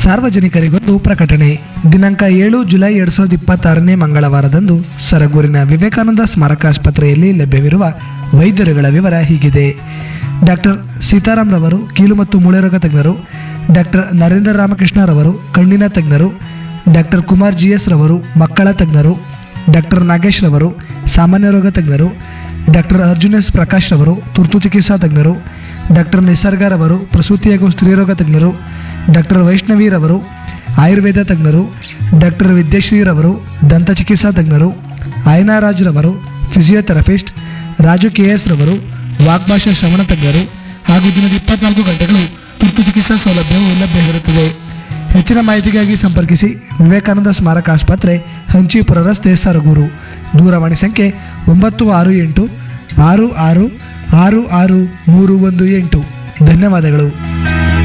ಸಾರ್ವಜನಿಕರಿಗೊಂದು ಪ್ರಕಟಣೆ ದಿನಾಂಕ ಏಳು ಜುಲೈ ಎರಡ್ ಸಾವಿರದ ಇಪ್ಪತ್ತಾರನೇ ಮಂಗಳವಾರದಂದು ಸರಗೂರಿನ ವಿವೇಕಾನಂದ ಸ್ಮಾರಕಾಸ್ಪತ್ರೆಯಲ್ಲಿ ಲಭ್ಯವಿರುವ ವೈದ್ಯರುಗಳ ವಿವರ ಹೀಗಿದೆ ಡಾಕ್ಟರ್ ಸೀತಾರಾಮ್ ರವರು ಕೀಲು ಮತ್ತು ಮೂಳೆ ರೋಗ ತಜ್ಞರು ಡಾಕ್ಟರ್ ನರೇಂದ್ರ ರಾಮಕೃಷ್ಣರವರು ಕಣ್ಣಿನ ತಜ್ಞರು ಡಾಕ್ಟರ್ ಕುಮಾರ್ ಜಿ ಎಸ್ ರವರು ಮಕ್ಕಳ ತಜ್ಞರು ಡಾಕ್ಟರ್ ನಾಗೇಶ್ ರವರು ಸಾಮಾನ್ಯ ರೋಗ ತಜ್ಞರು ಡಾಕ್ಟರ್ ಅರ್ಜುನ್ ಎಸ್ ಪ್ರಕಾಶ್ ರವರು ತುರ್ತು ಚಿಕಿತ್ಸಾ ತಜ್ಞರು ಡಾಕ್ಟರ್ ನಿಸರ್ಗರವರು ಪ್ರಸೂತಿ ಹಾಗೂ ಸ್ತ್ರೀರೋಗ ತಜ್ಞರು ಡಾಕ್ಟರ್ ವೈಷ್ಣವಿರವರು ಆಯುರ್ವೇದ ತಜ್ಞರು ಡಾಕ್ಟರ್ ವಿದ್ಯಶ್ರೀರವರು ದಂತ ಚಿಕಿತ್ಸಾ ತಜ್ಞರು ಆಯನಾರಾಜ್ ರವರು ಫಿಸಿಯೋಥೆರಪಿಸ್ಟ್ ರಾಜು ಕೆ ಎಸ್ ರವರು ವಾಗ್ಭಾಷಾ ಶ್ರವಣ ತಜ್ಞರು ಹಾಗೂ ದಿನದ ಇಪ್ಪತ್ನಾಲ್ಕು ಗಂಟೆಗಳು ತುರ್ತು ಚಿಕಿತ್ಸಾ ಸೌಲಭ್ಯವು ಲಭ್ಯವಿರುತ್ತದೆ ಹೆಚ್ಚಿನ ಮಾಹಿತಿಗಾಗಿ ಸಂಪರ್ಕಿಸಿ ವಿವೇಕಾನಂದ ಸ್ಮಾರಕ ಆಸ್ಪತ್ರೆ ಹಂಚಿಪುರ ರಸ್ತೆ ಸರಗೂರು ದೂರವಾಣಿ ಸಂಖ್ಯೆ ಒಂಬತ್ತು ಆರು ಎಂಟು ಆರು ಆರು ಆರು ಆರು ಮೂರು ಒಂದು ಎಂಟು ಧನ್ಯವಾದಗಳು